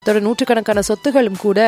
அதோட நூற்றுக்கணக்கான சொத்துகளும் கூட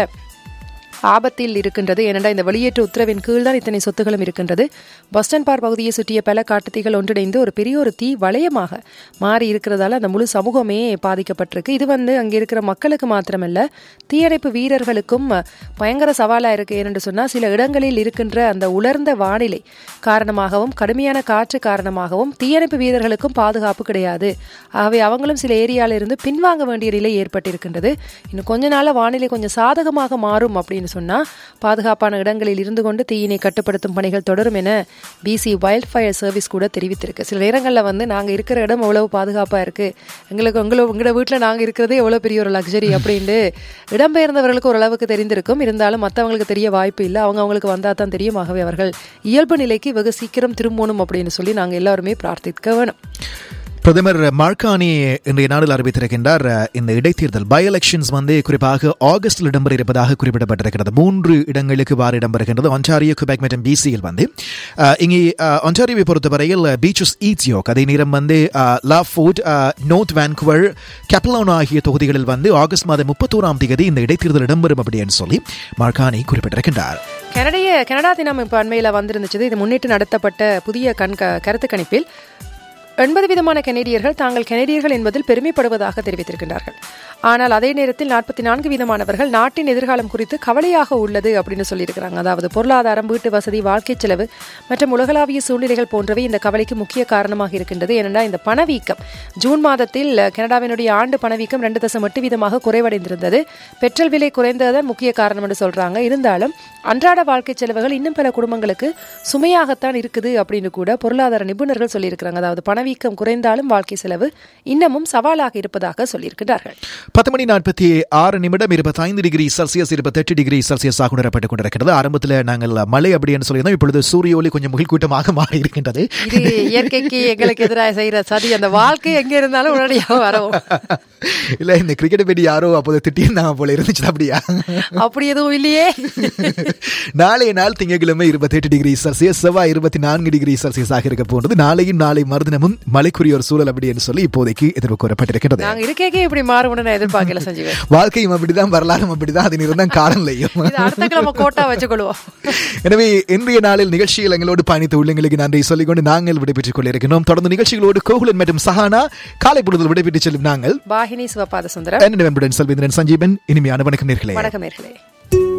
ஆபத்தில் இருக்கின்றது ஏனென்றா இந்த வெளியேற்ற உத்தரவின் கீழ் தான் இத்தனை சொத்துகளும் இருக்கின்றது பஸ்டன் பார் பகுதியை சுற்றிய பல காட்டுத்தீகள் ஒன்றிணைந்து ஒரு பெரிய ஒரு தீ வளையமாக மாறி இருக்கிறதால அந்த முழு சமூகமே பாதிக்கப்பட்டிருக்கு இது வந்து அங்கே இருக்கிற மக்களுக்கு மாத்திரமல்ல தீயணைப்பு வீரர்களுக்கும் பயங்கர சவாலாக இருக்கு ஏனென்று சொன்னால் சில இடங்களில் இருக்கின்ற அந்த உலர்ந்த வானிலை காரணமாகவும் கடுமையான காற்று காரணமாகவும் தீயணைப்பு வீரர்களுக்கும் பாதுகாப்பு கிடையாது ஆகவே அவங்களும் சில ஏரியால இருந்து பின்வாங்க வேண்டிய நிலை ஏற்பட்டிருக்கின்றது இன்னும் கொஞ்ச நாள்ல வானிலை கொஞ்சம் சாதகமாக மாறும் அப்படின்னு சொன்னா பாதுகாப்பான இடங்களில் இருந்து கொண்டு தீயினை கட்டுப்படுத்தும் பணிகள் தொடரும் என பிசி வைல்ட் ஃபயர் சர்வீஸ் கூட தெரிவித்திருக்கு சில நேரங்களில் வந்து நாங்க இருக்கிற இடம் எவ்வளவு பாதுகாப்பா இருக்கு எங்களுக்கு உங்களோ உங்களோட வீட்டுல நாங்க இருக்கிறதே எவ்வளவு பெரிய ஒரு லக்ஸரி அப்படின்ட்டு இடம்பெயர்ந்தவர்களுக்கு ஓரளவுக்கு தெரிந்திருக்கும் இருந்தாலும் மற்றவங்களுக்கு தெரிய வாய்ப்பு இல்லை அவங்க அவங்களுக்கு வந்தா தான் தெரியும் ஆகவே அவர்கள் இயல்பு நிலைக்கு வெகு சீக்கிரம் திரும்பணும் அப்படின்னு சொல்லி நாங்க எல்லாருமே பிரார்த்திக்க வேணும் பிரதமர் மார்கானி இன்றைய நாளில் அறிவித்திருக்கின்றார் இந்த இடைத்தேர்தல் பை எலெக்ஷன்ஸ் வந்து குறிப்பாக ஆகஸ்டில் இடம்பெற இருப்பதாக குறிப்பிடப்பட்டிருக்கிறது மூன்று இடங்களுக்கு வார இடம்பெறுகின்றது ஒன்டாரியோ குபேக் மற்றும் பிசியில் வந்து இங்கே ஒன்டாரியோவை பொறுத்தவரையில் பீச்சஸ் ஈச்சியோக் அதே நேரம் வந்து லாஃப் ஃபோர்ட் நோர்த் வேன்குவர் கேப்லோன் ஆகிய தொகுதிகளில் வந்து ஆகஸ்ட் மாதம் முப்பத்தோராம் தேதி இந்த இடைத்தேர்தல் இடம்பெறும் அப்படின்னு சொல்லி மார்கானி குறிப்பிட்டிருக்கின்றார் கனடிய கனடா தினம் இப்போ அண்மையில் வந்திருந்துச்சு இது முன்னிட்டு நடத்தப்பட்ட புதிய கண் கருத்து கணிப்பில் எண்பது விதமான கனேடியர்கள் தாங்கள் கனேடியர்கள் என்பதில் பெருமைப்படுவதாக தெரிவித்திருக்கின்றார்கள் ஆனால் அதே நேரத்தில் நாற்பத்தி நான்கு விதமானவர்கள் நாட்டின் எதிர்காலம் குறித்து கவலையாக உள்ளது அப்படின்னு சொல்லியிருக்கிறாங்க அதாவது பொருளாதாரம் வீட்டு வசதி வாழ்க்கை செலவு மற்றும் உலகளாவிய சூழ்நிலைகள் போன்றவை இந்த கவலைக்கு முக்கிய காரணமாக இருக்கின்றது ஏனென்றால் இந்த பணவீக்கம் ஜூன் மாதத்தில் கனடாவினுடைய ஆண்டு பணவீக்கம் ரெண்டு தசம் எட்டு வீதமாக குறைவடைந்திருந்தது பெட்ரோல் விலை குறைந்ததுதான் முக்கிய காரணம் என்று சொல்றாங்க இருந்தாலும் அன்றாட வாழ்க்கை செலவுகள் இன்னும் பல குடும்பங்களுக்கு சுமையாகத்தான் இருக்குது அப்படின்னு கூட பொருளாதார நிபுணர்கள் சொல்லியிருக்கிறாங்க அதாவது பணவீக்கம் குறைந்தாலும் வாழ்க்கை செலவு இன்னமும் சவாலாக இருப்பதாக சொல்லியிருக்கிறார்கள் பத்து மணி நாற்பத்தி ஆறு நிமிடம் இருபத்தைந்து டிகிரி செல்சியஸ் இருபத்தெட்டு டிகிரி செல்சியஸாக உணரப்பட்டுக் கொண்டிருக்கிறது ஆரம்பத்தில் நாங்கள் மழை அப்படின்னு சொல்லியிருந்தோம் இப்பொழுது சூரிய ஒளி கொஞ்சம் முகில்கூட்டமாக மாறி இருக்கின்றது இது இயற்கைக்கு எங்களுக்கு எதிராக செய்யற சதி அந்த வாழ்க்கை எங்க இருந்தாலும் உடனடியாக வரும் இல்ல இந்த கிரிக்கெட் பேட்டி யாரோ அப்போது திட்டியிருந்தாங்க போல இருந்துச்சு அப்படியா அப்படி எதுவும் இல்லையே நாளைய நாள் திங்கட்கிழமை இருபத்தெட்டு டிகிரி செல்சியஸ் செவ்வாய் இருபத்தி நான்கு டிகிரி செல்சியஸாக இருக்க போன்றது நாளையும் நாளை மறுதினமும் மழைக்குரிய ஒரு சூழல் அப்படி என்று சொல்லி இப்போதைக்கு எதிர்ப்பு கூறப்பட்டிருக்கிறது நாங்க இருக்கே இப்படி மாறும்னு நான் எதிர்பார்க்கல செஞ்சுவேன் வாழ்க்கையும் அப்படிதான் வரலாறும் அப்படிதான் அது இருந்தால் காலநிலையும் இது அடுத்த கிழமை கோட்டா வச்சுக்கொள்வோம் எனவே இன்றைய நாளில் நிகழ்ச்சியில் எங்களோடு பயணித்த உள்ளங்களுக்கு நன்றி சொல்லிக்கொண்டு நாங்கள் விடைபெற்றுக் கொண்டிருக்கிறோம் தொடர்ந்து நிகழ்ச்சிகளோடு கோகுலன் மற்றும் சஹானா காலை பொழுதில் விடைபெற்று செல்லும் நாங்கள் பாகினி சிவபாத சுந்தரம் செல்வேந்திரன் சஞ்சீவன் இனிமையான வணக்கம் நேர்களே வணக்கம் நேர்களே